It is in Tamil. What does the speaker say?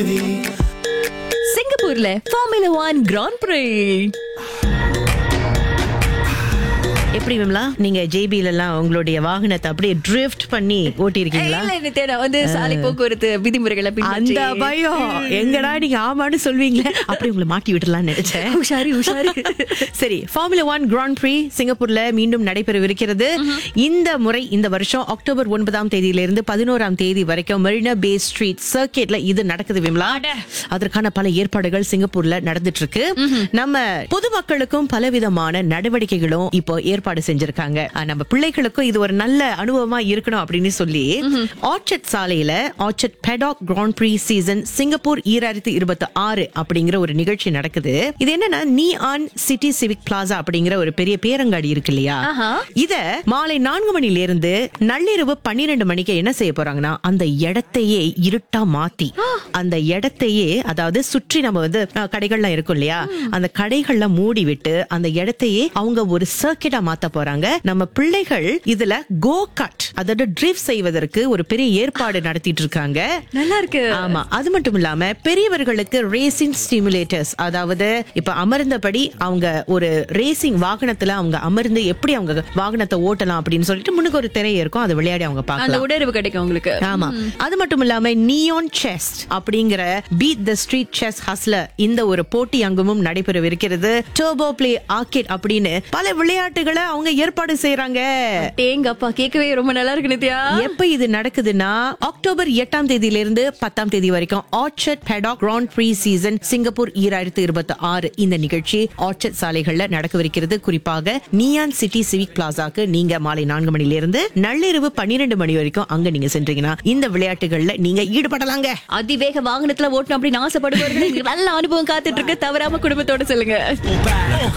சிங்கப்பூர்ல ஃபார்முலா ஒன் கிராண்ட் பிரீ எப்படி விமலா நீங்க ஜேபில எல்லாம் உங்களுடைய வாகனத்தை அப்படியே ட்ரிஃப்ட் பண்ணி ஓட்டி இருக்கீங்களா இல்ல நித்யா, நான் வந்து சாலை போக்குவரத்து விதிமுறைகளை பின்பற்றி அந்த பயம் எங்கடா நீங்க ஆமான்னு சொல்வீங்களே அப்படி உங்களை மாட்டி விடலாம்னு நினைச்சேன் உஷாரி உஷாரி சரி ஃபார்முலா ஒன் கிராண்ட் ப்ரீ சிங்கப்பூர்ல மீண்டும் நடைபெறவிருக்கிறது இந்த முறை இந்த வருஷம் அக்டோபர் ஒன்பதாம் தேதியிலிருந்து பதினோராம் தேதி வரைக்கும் மெரினா பே ஸ்ட்ரீட் சர்க்கிட்ல இது நடக்குது விமலா அதற்கான பல ஏற்பாடுகள் சிங்கப்பூர்ல நடந்துட்டு இருக்கு நம்ம பொதுமக்களுக்கும் பலவிதமான நடவடிக்கைகளும் இப்போ ஏற்பாடு செஞ்சிருக்காங்க அஹ் நம்ம பிள்ளைகளுக்கும் இது ஒரு நல்ல அனுபவமா இருக்கணும் அப்படின்னு சொல்லி ஆர்ச்சர்ட் சாலையில Orchard பெடாக் grand prix season Singapore ஈராயிரத்தி இருபத்தி ஆறு அப்படிங்கிற ஒரு நிகழ்ச்சி நடக்குது இது என்னன்னா நீ ஆன் சிட்டி சிவிக் பிளாசா அப்படிங்கிற ஒரு பெரிய பேரங்காடி இருக்கு இல்லையா ஆஹா. இத மாலை நான்கு மணில இருந்து நள்ளிரவு பன்னிரண்டு மணிக்கு என்ன செய்ய போறாங்கன்னா அந்த இடத்தையே இருட்டா மாத்தி அந்த இடத்தையே அதாவது சுற்றி நம்ம வந்து அஹ், கடைகள்லாம் இருக்கும் இல்லையா அந்த கடைகள்ல மூடி விட்டு அந்த இடத்தையே அவங்க ஒரு சர்க்கிட்டா மாத்த போறாங்க நம்ம பிள்ளைகள் இதுல கோ கட் அதாவது ட்ரிஃப் செய்வதற்கு ஒரு பெரிய ஏற்பாடு நடத்திட்டு இருக்காங்க நல்லா இருக்கு ஆமா அது மட்டும் இல்லாம பெரியவர்களுக்கு ரேசிங் ஸ்டிமுலேட்டர்ஸ் அதாவது இப்ப அமர்ந்தபடி அவங்க ஒரு ரேசிங் வாகனத்துல அவங்க அமர்ந்து எப்படி அவங்க வாகனத்தை ஓட்டலாம் அப்படின்னு சொல்லிட்டு முன்னுக்கு ஒரு திரை இருக்கும் அதை விளையாடி அவங்க அந்த பார்க்கலாம் உணர்வு கிடைக்கும் உங்களுக்கு ஆமா அது மட்டும் இல்லாம நியான் செஸ்ட் அப்படிங்கிற beat the street chess hustle இந்த ஒரு போட்டி அங்கமும் நடைபெறவிருக்கிறது டோபோ பிளே ஆர்கேட் அப்படின்னு பல விளையாட்டுகளை அவங்க ஏற்பாடு செய்யறாங்க தேங்கப்பா கேட்கவே ரொம்ப நல்லா இருக்கு நித்யா எப்ப இது நடக்குதுன்னா அக்டோபர் எட்டாம் தேதியில இருந்து பத்தாம் தேதி வரைக்கும் Orchard பெடாக் grand prix season Singapore ஈராயிரத்து இருபத்தி ஆறு இந்த நிகழ்ச்சி ஆர்ச்சர்ட் சாலைகள்ல நடக்கவிருக்கிறது குறிப்பாக நியான் சிட்டி சிவிக் பிளாசாக்கு நீங்க மாலை நான்கு மணில இருந்து நள்ளிரவு பன்னிரண்டு மணி வரைக்கும் அங்க நீங்க சென்றீங்கன்னா இந்த விளையாட்டுகள்ல நீங்க ஈடுபடலாங்க அதிவேக வாகனத்துல ஓட்டணும் அப்படின்னு ஆசைப்படுபவர்கள் நல்ல அனுபவம் காத்துட்டு இருக்கு தவறாம குடும்பத்தோட சொல்லுங்க